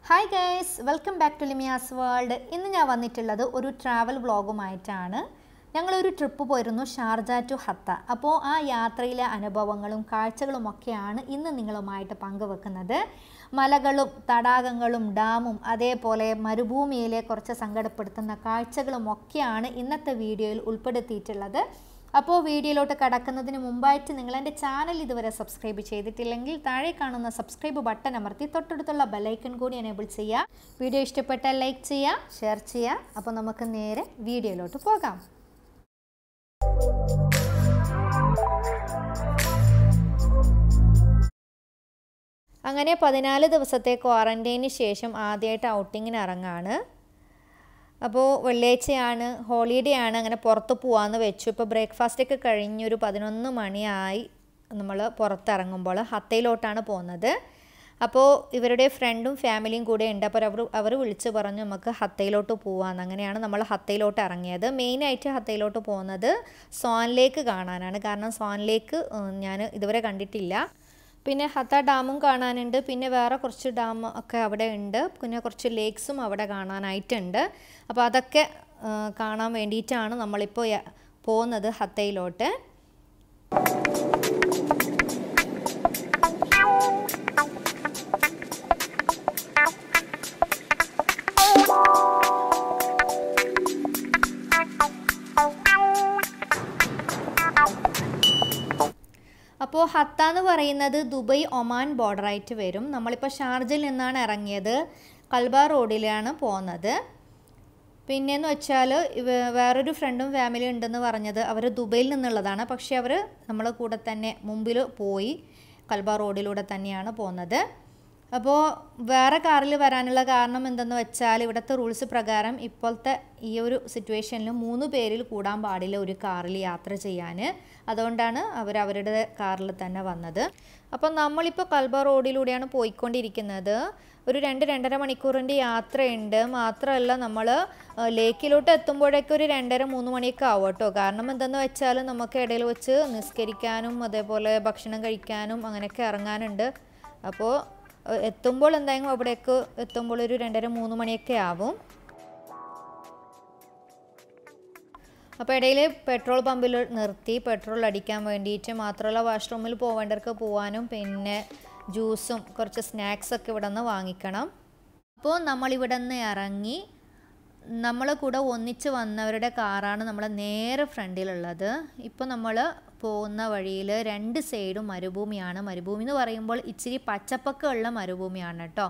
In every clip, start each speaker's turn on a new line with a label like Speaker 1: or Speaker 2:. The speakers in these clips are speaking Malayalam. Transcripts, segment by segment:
Speaker 1: Hi guys welcome back to Limiya's world ഇന്ന് ഞാൻ വന്നിട്ടുള്ളത് ഒരു ട്രാവൽ വ്ളോഗുമായിട്ടാണ് ഞങ്ങളൊരു ട്രിപ്പ് പോയിരുന്നു ഷാർജ ടു ഹത്ത അപ്പോൾ ആ യാത്രയിലെ അനുഭവങ്ങളും കാഴ്ചകളും ഒക്കെയാണ് ഇന്ന് നിങ്ങളുമായിട്ട് പങ്കുവെക്കുന്നത് മലകളും തടാകങ്ങളും ഡാമും അതേപോലെ മരുഭൂമിയിലെ കുറച്ച് സങ്കടപ്പെടുത്തുന്ന കാഴ്ചകളും ഒക്കെയാണ് ഇന്നത്തെ വീഡിയോയിൽ ഉൾപ്പെടുത്തിയിട്ടുള്ളത് അപ്പോൾ വീഡിയോയിലോട്ട് കടക്കുന്നതിന് മുമ്പായിട്ട് നിങ്ങൾ എൻ്റെ ചാനൽ ഇതുവരെ സബ്സ്ക്രൈബ് ചെയ്തിട്ടില്ലെങ്കിൽ താഴെ കാണുന്ന സബ്സ്ക്രൈബ് ബട്ടൺ അമർത്തി തൊട്ടടുത്തുള്ള ബെലൈക്കൺ കൂടി എനേബിൾ ചെയ്യുക വീഡിയോ ഇഷ്ടപ്പെട്ടാൽ ലൈക്ക് ചെയ്യുക ഷെയർ ചെയ്യുക അപ്പോൾ നമുക്ക് നേരെ വീഡിയോയിലോട്ട് പോകാം അങ്ങനെ പതിനാല് ദിവസത്തെ ക്വാറൻറ്റൈന് ശേഷം ആദ്യമായിട്ട് ഔട്ടിങ്ങിന് ഇറങ്ങാണ് അപ്പോൾ വെള്ളിയാഴ്ചയാണ് ഹോളിഡേ ആണ് അങ്ങനെ പുറത്ത് പോകാമെന്ന് വെച്ചു ഇപ്പോൾ ബ്രേക്ക്ഫാസ്റ്റൊക്കെ കഴിഞ്ഞൊരു പതിനൊന്ന് മണിയായി നമ്മൾ പുറത്തിറങ്ങുമ്പോൾ ഹത്തയിലോട്ടാണ് പോകുന്നത് അപ്പോൾ ഇവരുടെ ഫ്രണ്ടും ഫാമിലിയും കൂടെ ഉണ്ട് അപ്പോൾ അവർ അവർ വിളിച്ച് പറഞ്ഞു നമുക്ക് ഹത്തയിലോട്ട് പോകാമെന്ന് അങ്ങനെയാണ് നമ്മൾ ഹത്തയിലോട്ട് ഇറങ്ങിയത് മെയിനായിട്ട് ഹത്തയിലോട്ട് പോകുന്നത് സോൻ ലേക്ക് കാണാനാണ് കാരണം സോൻ ലേക്ക് ഞാൻ ഇതുവരെ കണ്ടിട്ടില്ല പിന്നെ ഹത്ത ഡാമും കാണാനുണ്ട് പിന്നെ വേറെ കുറച്ച് ഡാം ഒക്കെ അവിടെ ഉണ്ട് പിന്നെ കുറച്ച് ലേക്സും അവിടെ കാണാനായിട്ടുണ്ട് അപ്പോൾ അതൊക്കെ കാണാൻ വേണ്ടിയിട്ടാണ് നമ്മളിപ്പോൾ പോകുന്നത് ഹത്തയിലോട്ട് അപ്പോൾ ഹത്ത എന്ന് പറയുന്നത് ദുബൈ ഒമാൻ ബോർഡറായിട്ട് വരും നമ്മളിപ്പോൾ ഷാർജയിൽ നിന്നാണ് ഇറങ്ങിയത് കൽബ റോഡിലാണ് പോകുന്നത് പിന്നെയെന്ന് വെച്ചാൽ വേറൊരു ഫ്രണ്ടും ഫാമിലിയും ഉണ്ടെന്ന് പറഞ്ഞത് അവർ ദുബൈയിൽ നിന്നുള്ളതാണ് പക്ഷേ അവർ നമ്മളെ കൂടെ തന്നെ മുമ്പിൽ പോയി കൽബ റോഡിലൂടെ തന്നെയാണ് പോകുന്നത് അപ്പോൾ വേറെ കാറിൽ വരാനുള്ള കാരണം എന്തെന്ന് വെച്ചാൽ ഇവിടുത്തെ റൂൾസ് പ്രകാരം ഇപ്പോഴത്തെ ഈ ഒരു സിറ്റുവേഷനിൽ മൂന്ന് പേരിൽ കൂടാൻ പാടില്ല ഒരു കാറിൽ യാത്ര ചെയ്യാൻ അതുകൊണ്ടാണ് അവർ അവരുടെ കാറിൽ തന്നെ വന്നത് അപ്പോൾ നമ്മളിപ്പോൾ കൽബ റോഡിലൂടെയാണ് പോയിക്കൊണ്ടിരിക്കുന്നത് ഒരു രണ്ട് രണ്ടര മണിക്കൂറിൻ്റെ യാത്രയുണ്ട് മാത്രമല്ല നമ്മൾ ലേക്കിലോട്ട് എത്തുമ്പോഴേക്കും ഒരു രണ്ടര മൂന്ന് മണിയൊക്കെ ആവും കേട്ടോ കാരണം എന്തെന്ന് വെച്ചാൽ നമുക്ക് ഇടയിൽ വെച്ച് നിസ്കരിക്കാനും അതേപോലെ ഭക്ഷണം കഴിക്കാനും അങ്ങനെയൊക്കെ ഇറങ്ങാനുണ്ട് അപ്പോൾ എത്തുമ്പോൾ എന്തായാലും അവിടേക്ക് എത്തുമ്പോൾ ഒരു രണ്ടര മൂന്ന് മണിയൊക്കെ ആവും അപ്പോൾ ഇടയിൽ പെട്രോൾ പമ്പിൽ നിർത്തി പെട്രോൾ അടിക്കാൻ വേണ്ടിയിട്ട് മാത്രമല്ല വാഷ്റൂമിൽ പോവേണ്ടവർക്ക് പോകാനും പിന്നെ ജ്യൂസും കുറച്ച് സ്നാക്സൊക്കെ ഇവിടെ നിന്ന് വാങ്ങിക്കണം അപ്പോൾ നമ്മളിവിടെ നിന്ന് ഇറങ്ങി നമ്മൾ കൂടെ ഒന്നിച്ച് വന്നവരുടെ കാറാണ് നമ്മളെ നേരെ ഫ്രണ്ടിലുള്ളത് ഇപ്പോൾ നമ്മൾ പോകുന്ന വഴിയിൽ രണ്ട് സൈഡും മരുഭൂമിയാണ് മരുഭൂമി എന്ന് പറയുമ്പോൾ ഇച്ചിരി പച്ചപ്പൊക്കെ ഉള്ള മരുഭൂമിയാണ് കേട്ടോ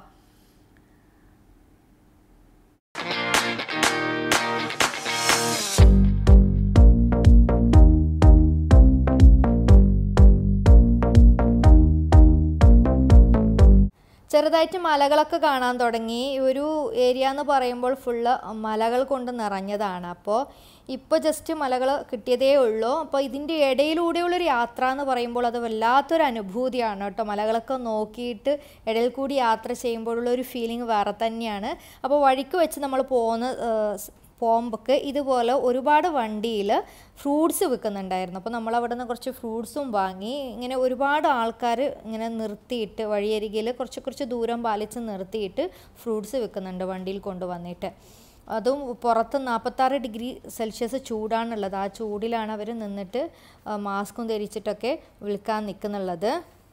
Speaker 1: ചെറുതായിട്ട് മലകളൊക്കെ കാണാൻ തുടങ്ങി ഒരു ഏരിയ എന്ന് പറയുമ്പോൾ ഫുള്ള് മലകൾ കൊണ്ട് നിറഞ്ഞതാണ് അപ്പോൾ ഇപ്പോൾ ജസ്റ്റ് മലകൾ കിട്ടിയതേ ഉള്ളൂ അപ്പോൾ ഇതിൻ്റെ ഇടയിലൂടെയുള്ളൊരു യാത്ര എന്ന് പറയുമ്പോൾ അത് വല്ലാത്തൊരു അനുഭൂതിയാണ് കേട്ടോ മലകളൊക്കെ നോക്കിയിട്ട് ഇടയിൽ കൂടി യാത്ര ചെയ്യുമ്പോഴുള്ള ഒരു ഫീലിംഗ് വേറെ തന്നെയാണ് അപ്പോൾ വഴിക്ക് വെച്ച് നമ്മൾ പോകുന്ന പോകുമ്പോൾ ഇതുപോലെ ഒരുപാട് വണ്ടിയിൽ ഫ്രൂട്ട്സ് വിൽക്കുന്നുണ്ടായിരുന്നു അപ്പോൾ നമ്മൾ അവിടെ നിന്ന് കുറച്ച് ഫ്രൂട്ട്സും വാങ്ങി ഇങ്ങനെ ഒരുപാട് ആൾക്കാർ ഇങ്ങനെ നിർത്തിയിട്ട് വഴിയരികിൽ കുറച്ച് കുറച്ച് ദൂരം പാലിച്ച് നിർത്തിയിട്ട് ഫ്രൂട്ട്സ് വിൽക്കുന്നുണ്ട് വണ്ടിയിൽ കൊണ്ടുവന്നിട്ട് അതും പുറത്ത് നാൽപ്പത്താറ് ഡിഗ്രി സെൽഷ്യസ് ചൂടാണുള്ളത് ആ ചൂടിലാണ് അവർ നിന്നിട്ട് മാസ്കും ധരിച്ചിട്ടൊക്കെ വിൽക്കാൻ നിൽക്കുന്നുള്ളത്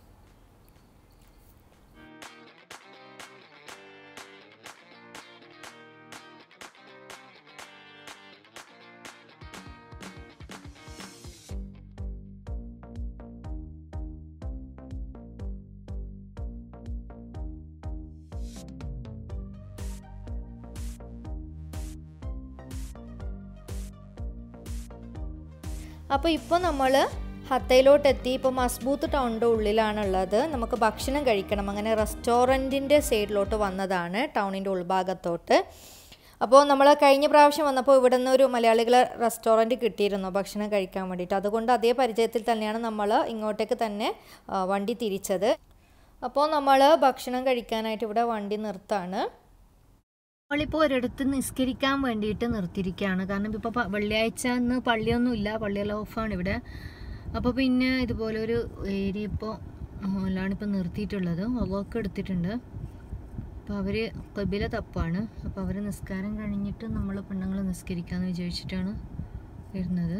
Speaker 1: അപ്പോൾ ഇപ്പോൾ നമ്മൾ ഹത്തയിലോട്ട് എത്തി ഇപ്പോൾ മസ്ബൂത്ത് ടൗണിൻ്റെ ഉള്ളിലാണുള്ളത് നമുക്ക് ഭക്ഷണം കഴിക്കണം അങ്ങനെ റെസ്റ്റോറൻറ്റിൻ്റെ സൈഡിലോട്ട് വന്നതാണ് ടൗണിൻ്റെ ഉൾഭാഗത്തോട്ട് അപ്പോൾ നമ്മൾ കഴിഞ്ഞ പ്രാവശ്യം വന്നപ്പോൾ ഇവിടെ നിന്ന് ഒരു മലയാളികളെ റെസ്റ്റോറൻറ്റ് കിട്ടിയിരുന്നു ഭക്ഷണം കഴിക്കാൻ വേണ്ടിയിട്ട് അതുകൊണ്ട് അതേ പരിചയത്തിൽ തന്നെയാണ് നമ്മൾ ഇങ്ങോട്ടേക്ക് തന്നെ വണ്ടി തിരിച്ചത് അപ്പോൾ നമ്മൾ ഭക്ഷണം കഴിക്കാനായിട്ട് ഇവിടെ വണ്ടി നിർത്താണ് നമ്മളിപ്പോൾ ഒരിടത്ത് നിസ്കരിക്കാൻ വേണ്ടിയിട്ട് നിർത്തിയിരിക്കുകയാണ് കാരണം ഇപ്പോൾ വെള്ളിയാഴ്ച ഇന്ന് പള്ളിയൊന്നും ഇല്ല പള്ളിയെല്ലാം ഓഫാണ് ഇവിടെ അപ്പോൾ പിന്നെ ഇതുപോലെ ഒരു ഏരിയ ഇപ്പോൾ എല്ലാണ് ഇപ്പോൾ നിർത്തിയിട്ടുള്ളത് വർക്ക് എടുത്തിട്ടുണ്ട് അപ്പോൾ അവർ കബില തപ്പാണ് അപ്പോൾ അവർ നിസ്കാരം കഴിഞ്ഞിട്ട് നമ്മൾ പെണ്ണുങ്ങൾ നിസ്കരിക്കാമെന്ന് വിചാരിച്ചിട്ടാണ് വരുന്നത്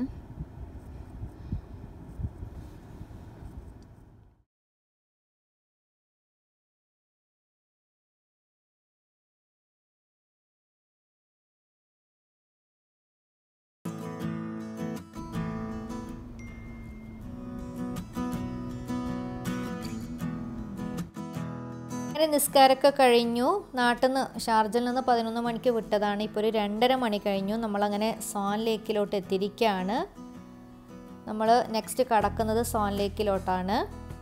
Speaker 1: അങ്ങനെ നിസ്കാരമൊക്കെ കഴിഞ്ഞു നാട്ടിൽ നിന്ന് ഷാർജയിൽ നിന്ന് പതിനൊന്ന് മണിക്ക് വിട്ടതാണ് ഇപ്പോൾ ഒരു രണ്ടര മണി കഴിഞ്ഞു നമ്മളങ്ങനെ സോൻ ലേക്കിലോട്ട് എത്തിയിരിക്കുകയാണ് നമ്മൾ നെക്സ്റ്റ് കടക്കുന്നത് സോൻ ലേക്കിലോട്ടാണ്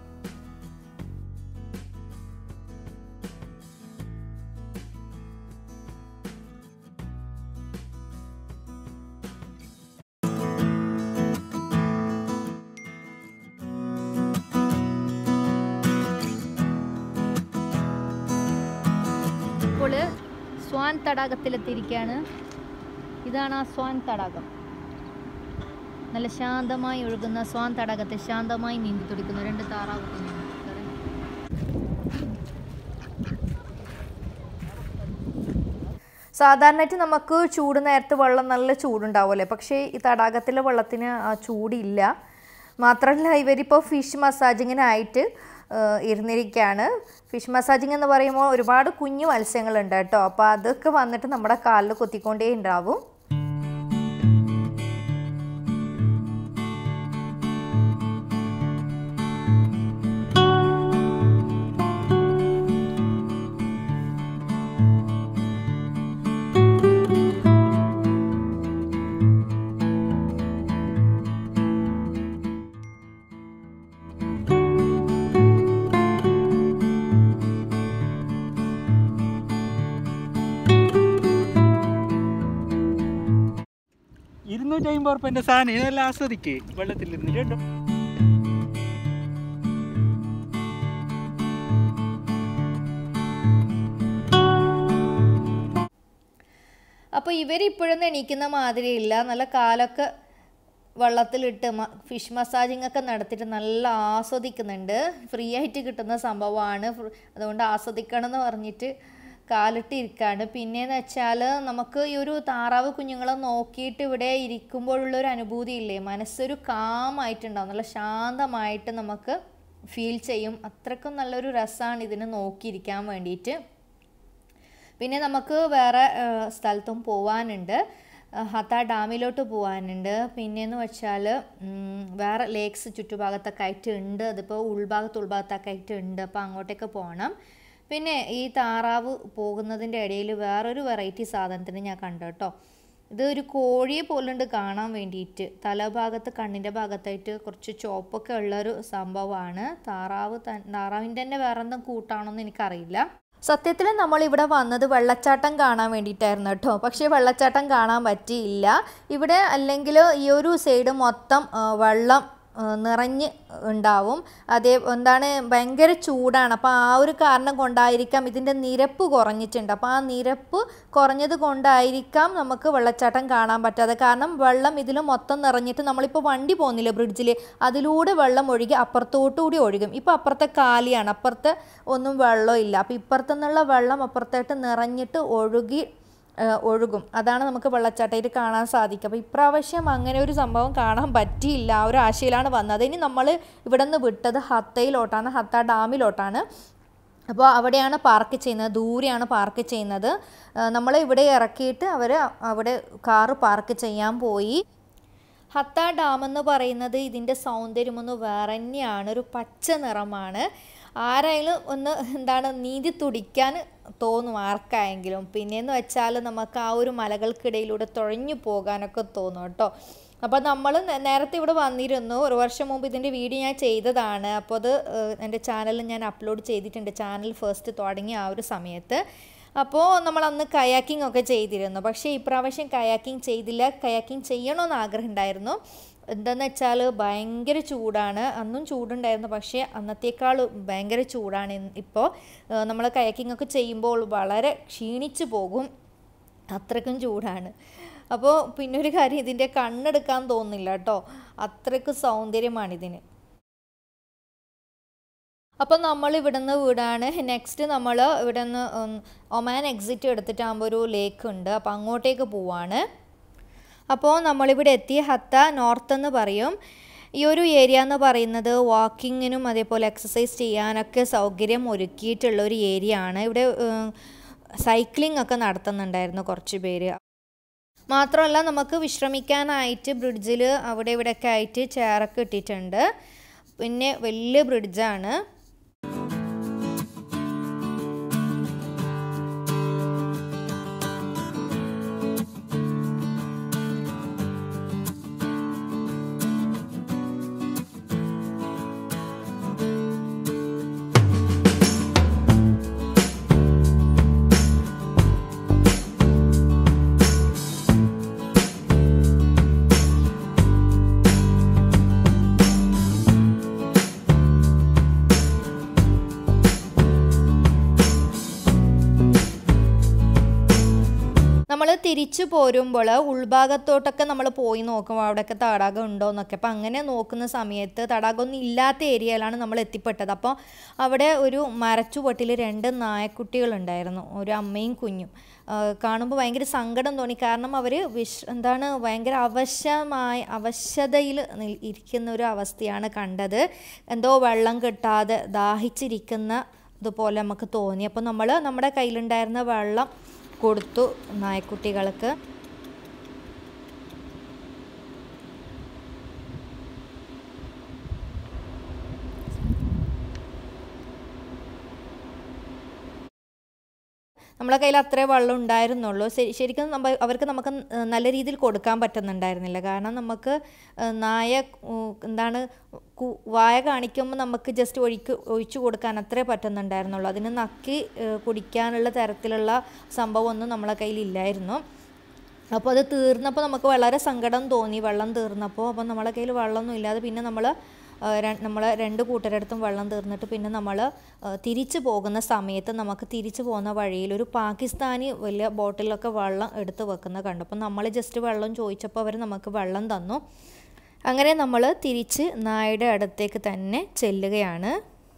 Speaker 1: ഇപ്പോൾ സ്വാൻ തടാകത്തിലെത്തിയിരിക്കുകയാണ് ഇതാണ് ആ സ്വാൻ തടാകം നല്ല ശാന്തമായി ഒഴുകുന്ന സ്വാൻ തടാകത്തെ ശാന്തമായി നീന്തി തുടിക്കുന്ന രണ്ട് താറാവ് കുഞ്ഞുങ്ങൾ. സാധാരണയായിട്ട് നമുക്ക് ചൂട് നേരത്ത് വെള്ളം നല്ല ചൂടുണ്ടാവുമല്ലേ പക്ഷേ ഈ തടാകത്തിലെ വെള്ളത്തിന് ആ ചൂടില്ല മാത്രമല്ല ഇവരിപ്പോൾ ഫിഷ് മസാജിങ്ങിനായിട്ട് ഇരുന്നിരിക്കുകയാണ് ഫിഷ് മസാജിങ് എന്ന് പറയുമ്പോൾ ഒരുപാട് കുഞ്ഞു മത്സ്യങ്ങളുണ്ട് കേട്ടോ അപ്പോൾ അതൊക്കെ വന്നിട്ട് നമ്മുടെ കാലിൽ കൊത്തിക്കൊണ്ടേ ഉണ്ടാവും
Speaker 2: ഇരുന്നൂറ്റി അമ്പത് റുപ്യൻ്റെ സാധനം ഇതെല്ലാം ആസ്വദിക്ക് വെള്ളത്തിൽ ഇരുന്ന് കേട്ടോ
Speaker 1: അപ്പോൾ ഇവരിപ്പോഴൊന്നും എണീക്കുന്ന മാതിരിയില്ല നല്ല കാലൊക്കെ വെള്ളത്തിലിട്ട് മ- ഫിഷ് മസാജിങ് ഒക്കെ നടത്തിയിട്ട് നല്ല ആസ്വദിക്കുന്നുണ്ട് ഫ്രീ ആയിട്ട് കിട്ടുന്ന സംഭവമാണ് ഫ്ര- അതുകൊണ്ട് ആസ്വദിക്കണം എന്ന് പറഞ്ഞിട്ട് കാലിട്ട് ഇരിക്കാണ് പിന്നെയെന്ന് വെച്ചാൽ നമുക്ക് ഈ ഒരു താറാവ് കുഞ്ഞുങ്ങളെ നോക്കിയിട്ട് ഇവിടെ ഇരിക്കുമ്പോഴുള്ള ഒരു അനുഭൂതി ഇല്ലേ മനസ്സൊരു കാമായിട്ടുണ്ടാവും നല്ല ശാന്തമായിട്ട് നമുക്ക് ഫീൽ ചെയ്യും അത്രക്കും നല്ലൊരു രസമാണ് ഇതിനെ നോക്കിയിരിക്കാൻ വേണ്ടിയിട്ട് പിന്നെ നമുക്ക് വേറെ ആ, സ്ഥലത്തും പോവാനുണ്ട് ആ, ഹത്ത ഡാമിലോട്ട് പോകാനുണ്ട് പിന്നെയെന്ന് വെച്ചാൽ ഉം, വേറെ ലേക്സ് ചുറ്റുഭാഗത്തൊക്കെ ആയിട്ട് ഉണ്ട് അതിപ്പോൾ ഉൾഭാഗത്ത് ഉൾഭാഗത്തൊക്കെ ആയിട്ട് ഉണ്ട് അപ്പോൾ അങ്ങോട്ടേക്ക് പോകണം പിന്നെ ഈ താറാവ് പോകുന്നതിൻ്റെ ഇടയിൽ വേറൊരു വെറൈറ്റി സാധനത്തിന് ഞാൻ കണ്ടു കേട്ടോ ഇത് ഒരു കോഴിയെ പോലുണ്ട് കാണാൻ വേണ്ടിയിട്ട് തലഭാഗത്ത് കണ്ണിൻ്റെ ഭാഗത്തായിട്ട് കുറച്ച് ചോപ്പൊക്കെ ഉള്ളൊരു സംഭവമാണ് താറാവ് തൻ താറാവിൻ്റെ തന്നെ വേറെ എന്തെങ്കിലും കൂട്ടാണോന്ന് എനിക്കറിയില്ല സത്യത്തിൽ നമ്മൾ ഇവിടെ വന്നത് വെള്ളച്ചാട്ടം കാണാൻ വേണ്ടിയിട്ടായിരുന്നു കേട്ടോ പക്ഷേ വെള്ളച്ചാട്ടം കാണാൻ പറ്റിയില്ല ഇവിടെ അല്ലെങ്കിൽ ഈ ഒരു സൈഡ് മൊത്തം ആ, വെള്ളം ആ, നിറഞ്ഞ് ഉണ്ടാവും അതേ എന്താണ് ഭയങ്കര ചൂടാണ് അപ്പോൾ ആ ഒരു കാരണം കൊണ്ടായിരിക്കാം ഇതിൻ്റെ നിരപ്പ് കുറഞ്ഞിട്ടുണ്ട് അപ്പോൾ ആ നിരപ്പ് കുറഞ്ഞത് കൊണ്ടായിരിക്കാം നമുക്ക് വെള്ളച്ചാട്ടം കാണാൻ പറ്റാതെ കാരണം വെള്ളം ഇതിൽ മൊത്തം നിറഞ്ഞിട്ട് നമ്മളിപ്പോൾ വണ്ടി പോകുന്നില്ലേ ബ്രിഡ്ജിൽ അതിലൂടെ വെള്ളം ഒഴുകി അപ്പുറത്തോട്ടുകൂടി ഒഴുകും ഇപ്പോൾ അപ്പുറത്തെ കാലിയാണ് അപ്പുറത്തെ ഒന്നും വെള്ളം ഇല്ല അപ്പോൾ ഇപ്പുറത്തു നിന്നുള്ള വെള്ളം അപ്പുറത്തായിട്ട് നിറഞ്ഞിട്ട് ഒഴുകി ഏഹ് ഒഴുകും അതാണ് നമുക്ക് വെള്ളച്ചാട്ടമായിട്ട് കാണാൻ സാധിക്കുക അപ്പോൾ ഇപ്രാവശ്യം അങ്ങനെ ഒരു സംഭവം കാണാൻ പറ്റിയില്ല ആ ഒരു ആശയിലാണ് വന്നത് ഇനി നമ്മൾ ഇവിടെ നിന്ന് വിട്ടത് ഹത്തയിലോട്ടാണ് ഹത്ത ഡാമിലോട്ടാണ് അപ്പോൾ അവിടെയാണ് പാർക്ക് ചെയ്യുന്നത് ദൂരെയാണ് പാർക്ക് ചെയ്യുന്നത് നമ്മൾ ഇവിടെ ഇറക്കിയിട്ട് അവർ അവിടെ കാറ് പാർക്ക് ചെയ്യാൻ പോയി ഹത്ത ഡാം എന്ന് പറയുന്നത് ഇതിൻ്റെ സൗന്ദര്യമൊന്ന് വേറെ തന്നെയാണ് ഒരു പച്ച നിറമാണ് ആരായാലും ഒന്ന് എന്താണ് നീന്തി തുടിക്കാൻ തോന്നും ആർക്കായെങ്കിലും പിന്നെയെന്ന് വെച്ചാൽ നമുക്ക് ആ ഒരു മലകൾക്കിടയിലൂടെ തുഴഞ്ഞു പോകാനൊക്കെ തോന്നും കേട്ടോ അപ്പോൾ നമ്മൾ നേരത്തെ ഇവിടെ വന്നിരുന്നു ഒരു വർഷം മുമ്പ് ഇതിൻ്റെ വീഡിയോ ഞാൻ ചെയ്തതാണ് അപ്പോൾ അത് ഏഹ്, എൻ്റെ ചാനലിൽ ഞാൻ അപ്ലോഡ് ചെയ്തിട്ടുണ്ട് ചാനൽ ഫസ്റ്റ് തുടങ്ങിയ ആ ഒരു സമയത്ത് അപ്പോൾ നമ്മൾ അന്ന് കയാക്കിംഗ് ഒക്കെ ചെയ്തിരുന്നു പക്ഷേ ഇപ്രാവശ്യം കയാക്കിംഗ് ചെയ്തില്ല കയാക്കിംഗ് ചെയ്യണമെന്ന് ആഗ്രഹം ഉണ്ടായിരുന്നു എന്താന്ന് വെച്ചാൽ ഭയങ്കര ചൂടാണ് അന്നും ചൂടുണ്ടായിരുന്നു പക്ഷേ അന്നത്തേക്കാൾ ഭയങ്കര ചൂടാണ് ഇപ്പോൾ നമ്മൾ കയാക്കിംഗ് ഒക്കെ ചെയ്യുമ്പോൾ വളരെ ക്ഷീണിച്ചു പോകും അത്രയ്ക്കും ചൂടാണ് അപ്പോൾ പിന്നെ ഒരു കാര്യം ഇതിൻ്റെ കണ്ണെടുക്കാൻ തോന്നുന്നില്ല കേട്ടോ അത്രയ്ക്ക് സൗന്ദര്യമാണ് ഇതിന് അപ്പം നമ്മൾ ഇവിടുന്ന് വിടാണ് നെക്സ്റ്റ് നമ്മൾ ഇവിടെ നിന്ന് ഒമാൻ എക്സിറ്റ് എടുത്തിട്ടാകുമ്പോൾ ഒരു ലേക്ക് ഉണ്ട് അപ്പോൾ അങ്ങോട്ടേക്ക് പോവാണ് അപ്പോൾ നമ്മളിവിടെ എത്തി ഹത്ത നോർത്ത് എന്ന് പറയും ഈ ഒരു ഏരിയ എന്ന് പറയുന്നത് വാക്കിങ്ങിനും അതേപോലെ എക്സസൈസ് ചെയ്യാനൊക്കെ സൗകര്യം ഒരുക്കിയിട്ടുള്ള ഒരു ഏരിയ ആണ് ഇവിടെ സൈക്ലിംഗ് ഒക്കെ നടത്തുന്നുണ്ടായിരുന്നു കുറച്ച് പേര് മാത്രമല്ല നമുക്ക് വിശ്രമിക്കാനായിട്ട് ബ്രിഡ്ജിൽ അവിടെ ഇവിടെയൊക്കെ ആയിട്ട് ചെയറൊക്കെ ഇട്ടിട്ടുണ്ട് പിന്നെ വലിയ ബ്രിഡ്ജാണ് നമ്മൾ തിരിച്ചു പോരുമ്പോൾ ഉൾഭാഗത്തോട്ടൊക്കെ നമ്മൾ പോയി നോക്കും അവിടെയൊക്കെ തടാകം ഉണ്ടോ എന്നൊക്കെ അപ്പം അങ്ങനെ നോക്കുന്ന സമയത്ത് തടാകമൊന്നും ഇല്ലാത്ത ഏരിയയിലാണ് നമ്മൾ എത്തിപ്പെട്ടത് അപ്പോൾ അവിടെ ഒരു മരച്ചുവട്ടിൽ രണ്ട് നായക്കുട്ടികളുണ്ടായിരുന്നു ഒരു അമ്മയും കുഞ്ഞും കാണുമ്പോൾ ഭയങ്കര സങ്കടം തോന്നി കാരണം അവർ വിഷ് എന്താണ് ഭയങ്കര അവശ്യമായ അവശ്യതയിൽ ഇരിക്കുന്ന ഒരു അവസ്ഥയാണ് കണ്ടത് എന്തോ വെള്ളം കിട്ടാതെ ദാഹിച്ചിരിക്കുന്ന ഇതുപോലെ നമുക്ക് തോന്നി അപ്പോൾ നമ്മൾ നമ്മുടെ കയ്യിലുണ്ടായിരുന്ന വെള്ളം കൊടുത്തു നായക്കുട്ടികൾക്ക് നമ്മളെ കയ്യിൽ അത്രേ വെള്ളം ഉണ്ടായിരുന്നുള്ളൂ ശരി ശരിക്കും നമ്മ അവർക്ക് നമുക്ക് നല്ല രീതിയിൽ കൊടുക്കാൻ പറ്റുന്നുണ്ടായിരുന്നില്ല കാരണം നമുക്ക് നായ എന്താണ് വായ കാണിക്കുമ്പോൾ നമുക്ക് ജസ്റ്റ് ഒഴിക്ക് ഒഴിച്ചു കൊടുക്കാൻ അത്രേ പറ്റുന്നുണ്ടായിരുന്നുള്ളൂ അതിന് നക്കി കുടിക്കാനുള്ള തരത്തിലുള്ള സംഭവമൊന്നും നമ്മളെ കയ്യിലില്ലായിരുന്നു അപ്പോൾ അത് തീർന്നപ്പോൾ നമുക്ക് വളരെ സങ്കടം തോന്നി വെള്ളം തീർന്നപ്പോൾ അപ്പോൾ നമ്മളെ കയ്യിൽ വെള്ളമൊന്നും ഇല്ലാതെ പിന്നെ നമ്മൾ നമ്മൾ രണ്ട് കൂട്ടരടുത്തും വെള്ളം തീർന്നിട്ട് പിന്നെ നമ്മൾ തിരിച്ചു പോകുന്ന സമയത്ത് നമുക്ക് തിരിച്ചു പോകുന്ന വഴിയിൽ ഒരു പാകിസ്ഥാനി വലിയ ബോട്ടിലൊക്കെ വെള്ളം എടുത്ത് വെക്കുന്നത് കണ്ടു അപ്പം നമ്മൾ ജസ്റ്റ് വെള്ളം ചോദിച്ചപ്പോൾ അവർ നമുക്ക് വെള്ളം തന്നു അങ്ങനെ നമ്മൾ തിരിച്ച് നായയുടെ അടുത്തേക്ക് തന്നെ ചെല്ലുകയാണ്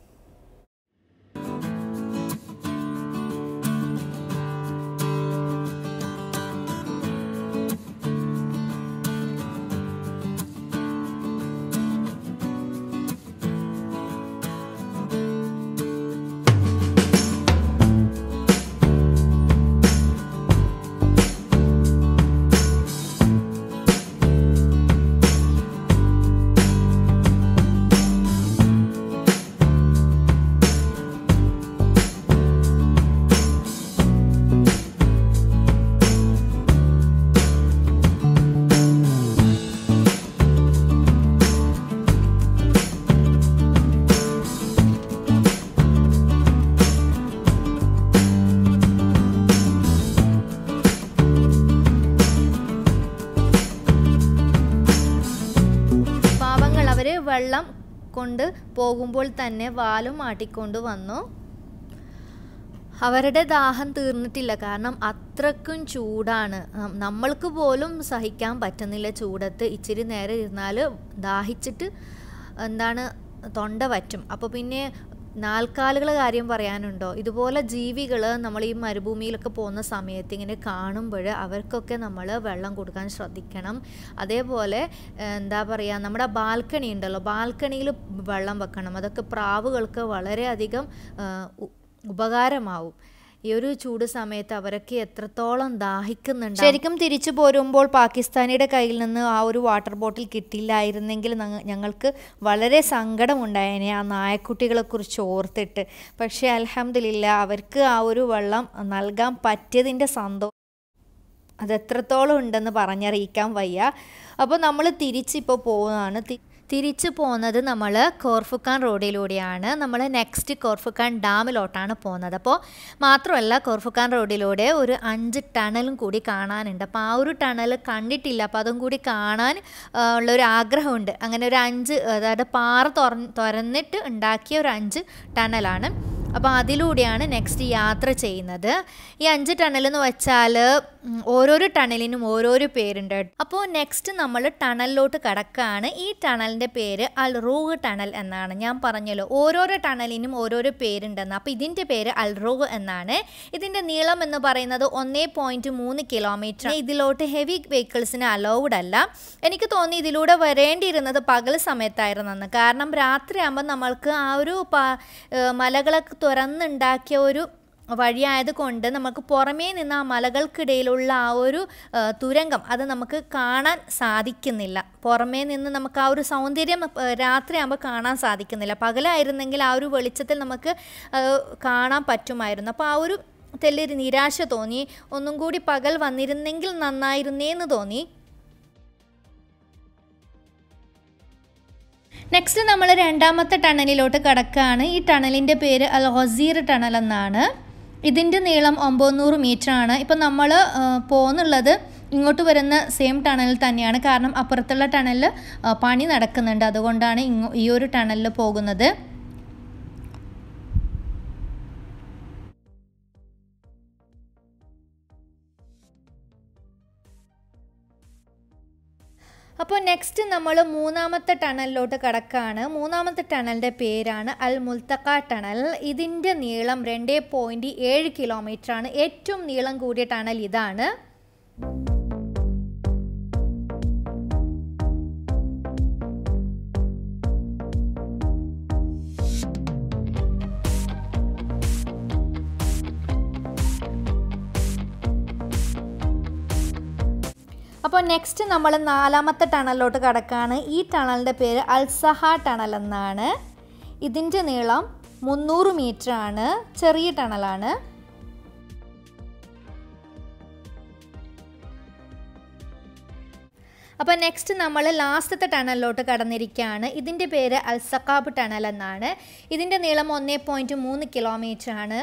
Speaker 1: വെള്ളം കൊണ്ട് പോകുമ്പോൾ തന്നെ വാലും ആട്ടിക്കൊണ്ട് വന്നു അവരുടെ ദാഹം തീർന്നിട്ടില്ല കാരണം അത്രക്കും ചൂടാണ് നം- നമ്മൾക്ക് പോലും സഹിക്കാൻ പറ്റുന്നില്ല ചൂടത്ത് ഇച്ചിരി നേരം ഇരുന്നാൽ ദാഹിച്ചിട്ട് എന്താണ് തൊണ്ട വറ്റും അപ്പോൾ പിന്നെ നാൽക്കാലുകളെ കാര്യം പറയാനുണ്ടോ ഇതുപോലെ ജീവികൾ നമ്മൾ ഈ മരുഭൂമിയിലൊക്കെ പോകുന്ന സമയത്ത് ഇങ്ങനെ കാണുമ്പോൾ അവർക്കൊക്കെ നമ്മൾ വെള്ളം കൊടുക്കാൻ ശ്രദ്ധിക്കണം അതേപോലെ ഏഹ്, എന്താ പറയുക നമ്മുടെ ബാൽക്കണി ഉണ്ടല്ലോ ബാൽക്കണിയിൽ വെള്ളം വെക്കണം അതൊക്കെ പ്രാവുകൾക്ക് വളരെയധികം ഏഹ്, ഉ- ഉപകാരമാവും ഈ ഒരു ചൂട് സമയത്ത് അവരൊക്കെ എത്രത്തോളം ദാഹിക്കുന്നുണ്ട് ശരിക്കും തിരിച്ചു പോരുമ്പോൾ പാകിസ്ഥാനിയുടെ കയ്യിൽ നിന്ന് ആ ഒരു വാട്ടർ ബോട്ടിൽ കിട്ടിയില്ലായിരുന്നെങ്കിൽ ഞങ്ങ- ഞങ്ങൾക്ക് വളരെ സങ്കടമുണ്ടായേനെ ആ നായക്കുട്ടികളെ കുറിച്ച് ഓർത്തിട്ട് പക്ഷേ അൽഹംദുലില്ല അവർക്ക് ആ ഒരു വെള്ളം നൽകാൻ പറ്റിയതിൻ്റെ സന്തോഷം അത് എത്രത്തോളം ഉണ്ടെന്ന് പറഞ്ഞറിയിക്കാൻ വയ്യ അപ്പോൾ നമ്മൾ തിരിച്ചിപ്പോൾ പോകുന്നതാണ് തി- തിരിച്ചു പോകുന്നത് നമ്മൾ കോർഫുക്കാൻ റോഡിലൂടെയാണ് നമ്മൾ നെക്സ്റ്റ് കോർഫുക്കാൻ ഡാമിലോട്ടാണ് പോകുന്നത് അപ്പോൾ മാത്രമല്ല കോർഫുക്കാൻ റോഡിലൂടെ ഒരു അഞ്ച് ടണലും കൂടി കാണാനുണ്ട് അപ്പോൾ ആ ഒരു ടണൽ കണ്ടിട്ടില്ല അപ്പോൾ അതും കൂടി കാണാൻ ആ, ഉള്ളൊരു ആഗ്രഹമുണ്ട് അങ്ങനെ ഒരു അഞ്ച് അതായത് പാറ തുറന്ന് തുറന്നിട്ട് ഉണ്ടാക്കിയ ഒരു അഞ്ച് ടണലാണ് അപ്പോൾ അതിലൂടെയാണ് നെക്സ്റ്റ് യാത്ര ചെയ്യുന്നത് ഈ അഞ്ച് ടണൽ എന്ന് വെച്ചാൽ ഉം, ഓരോരോ ടണലിനും ഓരോരോ പേരുണ്ട് അപ്പോൾ നെക്സ്റ്റ് നമ്മൾ ടണലിലോട്ട് കടക്കുകയാണ് ഈ ടണലിൻ്റെ പേര് അൽ റൂഹ് ടണൽ എന്നാണ് ഞാൻ പറഞ്ഞല്ലോ ഓരോരോ ടണലിനും ഓരോരോ പേരുണ്ടെന്ന് അപ്പോൾ ഇതിൻ്റെ പേര് അൽ റൂഹ് എന്നാണ് ഇതിൻ്റെ നീളം എന്ന് പറയുന്നത് ഒന്നേ പോയിൻറ്റ് മൂന്ന് കിലോമീറ്റർ ഇതിലോട്ട് ഹെവി വെഹിക്കിൾസിന് അലൗഡ് അല്ല എനിക്ക് തോന്നി ഇതിലൂടെ വരേണ്ടിയിരുന്നത് പകൽ സമയത്തായിരുന്നെന്ന് കാരണം രാത്രിയാകുമ്പോൾ നമ്മൾക്ക് ആ ഒരു പ ഏഹ് മലകളൊക്കെ തുറന്നുണ്ടാക്കിയ ഒരു വഴിയായതുകൊണ്ട് നമുക്ക് പുറമേ നിന്ന് ആ മലകൾക്കിടയിലുള്ള ആ ഒരു ആ, തുരങ്കം അത് നമുക്ക് കാണാൻ സാധിക്കുന്നില്ല പുറമേ നിന്ന് നമുക്ക് ആ ഒരു സൗന്ദര്യം ആ, രാത്രിയാകുമ്പോൾ കാണാൻ സാധിക്കുന്നില്ല പകലായിരുന്നെങ്കിൽ ആ ഒരു വെളിച്ചത്തിൽ നമുക്ക് ആ, കാണാൻ പറ്റുമായിരുന്നു അപ്പോൾ ആ ഒരു തെല്ലൊരു നിരാശ തോന്നി ഒന്നും കൂടി പകൽ വന്നിരുന്നെങ്കിൽ നന്നായിരുന്നേന്ന് തോന്നി നെക്സ്റ്റ് നമ്മൾ രണ്ടാമത്തെ ടണലിലോട്ട് കടക്കുകയാണ് ഈ ടണലിൻ്റെ പേര് അൽ ഹൊസീർ ടണൽ എന്നാണ് ഇതിൻ്റെ നീളം ഒമ്പത് മീറ്റർ ആണ് ഇപ്പം നമ്മൾ പോകുന്നുള്ളത് ഇങ്ങോട്ട് വരുന്ന സെയിം ടണലിൽ തന്നെയാണ് കാരണം അപ്പുറത്തുള്ള ടണലിൽ പണി നടക്കുന്നുണ്ട് അതുകൊണ്ടാണ് ഇങ്ങോ ഈ ഒരു ടണലിൽ പോകുന്നത് അപ്പോൾ നെക്സ്റ്റ് നമ്മൾ മൂന്നാമത്തെ ടണലിലോട്ട് കടക്കുകയാണ് മൂന്നാമത്തെ ടണലിൻ്റെ പേരാണ് അൽ മുൽത്തക്ക ടണൽ ഇതിൻ്റെ നീളം രണ്ട് പോയിൻറ്റ് ഏഴ് കിലോമീറ്റർ ആണ് ഏറ്റവും നീളം കൂടിയ ടണൽ ഇതാണ് അപ്പോൾ നെക്സ്റ്റ് നമ്മൾ നാലാമത്തെ ടണലിലോട്ട് കടക്കുകയാണ് ഈ ടണലിൻ്റെ പേര് അൽസഹ ടണൽ എന്നാണ് ഇതിൻ്റെ നീളം മുന്നൂറ് മീറ്റർ ആണ് ചെറിയ ടണലാണ് അപ്പോൾ നെക്സ്റ്റ് നമ്മൾ ലാസ്റ്റത്തെ ടണലിലോട്ട് കടന്നിരിക്കുകയാണ് ഇതിൻ്റെ പേര് അൽസക്കാബ് ടണൽ എന്നാണ് ഇതിൻ്റെ നീളം ഒന്നേ പോയിൻറ്റ് മൂന്ന് കിലോമീറ്റർ ആണ്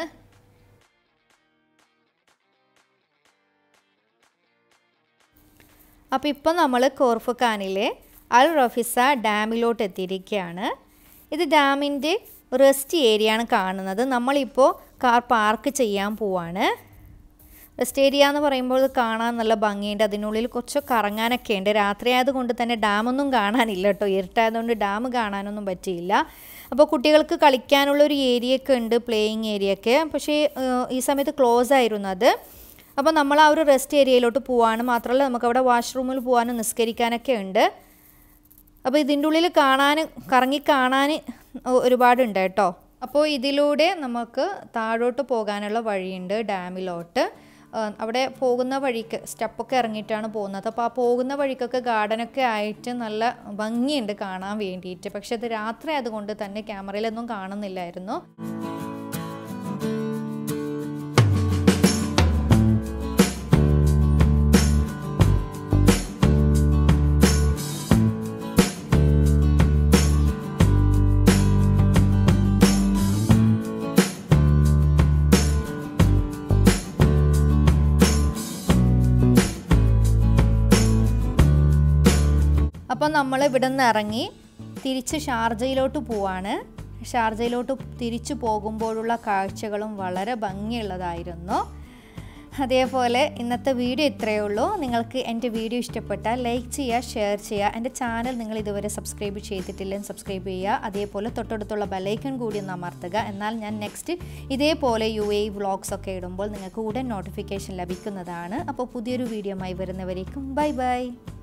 Speaker 1: അപ്പോൾ ഇപ്പോൾ നമ്മൾ കോർഫുഖാനിലെ അൽ റഫിസ ഡാമിലോട്ട് എത്തിയിരിക്കുകയാണ് ഇത് ഡാമിൻ്റെ റെസ്റ്റ് ഏരിയ ആണ് കാണുന്നത് നമ്മളിപ്പോൾ കാർ പാർക്ക് ചെയ്യാൻ പോവാണ് റെസ്റ്റ് ഏരിയ എന്ന് പറയുമ്പോൾ ഇത് കാണാൻ നല്ല ഭംഗിയുണ്ട് അതിനുള്ളിൽ കുറച്ച് കറങ്ങാനൊക്കെ ഉണ്ട് രാത്രി ആയതുകൊണ്ട് തന്നെ ഡാമൊന്നും കാണാനില്ല കേട്ടോ ഇരുട്ടായതുകൊണ്ട് ഡാം കാണാനൊന്നും പറ്റിയില്ല അപ്പോൾ കുട്ടികൾക്ക് കളിക്കാനുള്ള ഒരു ഏരിയ ഒക്കെ ഉണ്ട് പ്ലേയിങ് ഏരിയ ഒക്കെ പക്ഷേ ഏഹ്, ഈ സമയത്ത് ക്ലോസ് ആയിരുന്നു അത് അപ്പോൾ നമ്മൾ ആ ഒരു റെസ്റ്റ് ഏരിയയിലോട്ട് പോവാണ് മാത്രമല്ല നമുക്ക് അവിടെ വാഷ്റൂമിൽ പോകാനും നിസ്കരിക്കാനൊക്കെ ഉണ്ട് അപ്പോൾ ഇതിൻ്റെ ഉള്ളിൽ കാണാൻ കറങ്ങി കാണാൻ ഒരുപാടുണ്ട് കേട്ടോ അപ്പോൾ ഇതിലൂടെ നമുക്ക് താഴോട്ട് പോകാനുള്ള വഴിയുണ്ട് ഡാമിലോട്ട് ആ, അവിടെ പോകുന്ന വഴിക്ക് സ്റ്റെപ്പൊക്കെ ഇറങ്ങിയിട്ടാണ് പോകുന്നത് അപ്പോൾ ആ പോകുന്ന വഴിക്കൊക്കെ ഗാർഡനൊക്കെ ആയിട്ട് നല്ല ഭംഗിയുണ്ട് കാണാൻ വേണ്ടിയിട്ട് പക്ഷെ അത് രാത്രി ആയതുകൊണ്ട് തന്നെ ക്യാമറയിലൊന്നും കാണുന്നില്ലായിരുന്നു അപ്പോൾ നമ്മൾ ഇവിടെ നിന്ന് ഇറങ്ങി തിരിച്ച് ഷാർജയിലോട്ട് പോവാണ് ഷാർജയിലോട്ട് തിരിച്ചു പോകുമ്പോഴുള്ള കാഴ്ചകളും വളരെ ഭംഗിയുള്ളതായിരുന്നു അതേപോലെ ഇന്നത്തെ വീഡിയോ ഇത്രയേ ഉള്ളൂ നിങ്ങൾക്ക് എൻ്റെ വീഡിയോ ഇഷ്ടപ്പെട്ടാൽ ലൈക്ക് ചെയ്യുക ഷെയർ ചെയ്യുക എൻ്റെ ചാനൽ നിങ്ങൾ ഇതുവരെ സബ്സ്ക്രൈബ് ചെയ്തിട്ടില്ലെങ്കിൽ സബ്സ്ക്രൈബ് ചെയ്യുക അതേപോലെ തൊട്ടടുത്തുള്ള ബെലൈക്കൺ കൂടി ഒന്ന് അമർത്തുക എന്നാൽ ഞാൻ നെക്സ്റ്റ് ഇതേപോലെ യു എ വ്ളോഗ്സ് ഒക്കെ ഇടുമ്പോൾ നിങ്ങൾക്ക് ഉടൻ നോട്ടിഫിക്കേഷൻ ലഭിക്കുന്നതാണ് അപ്പോൾ പുതിയൊരു വീഡിയോയുമായി വരുന്നവരേക്കും ബൈ ബൈ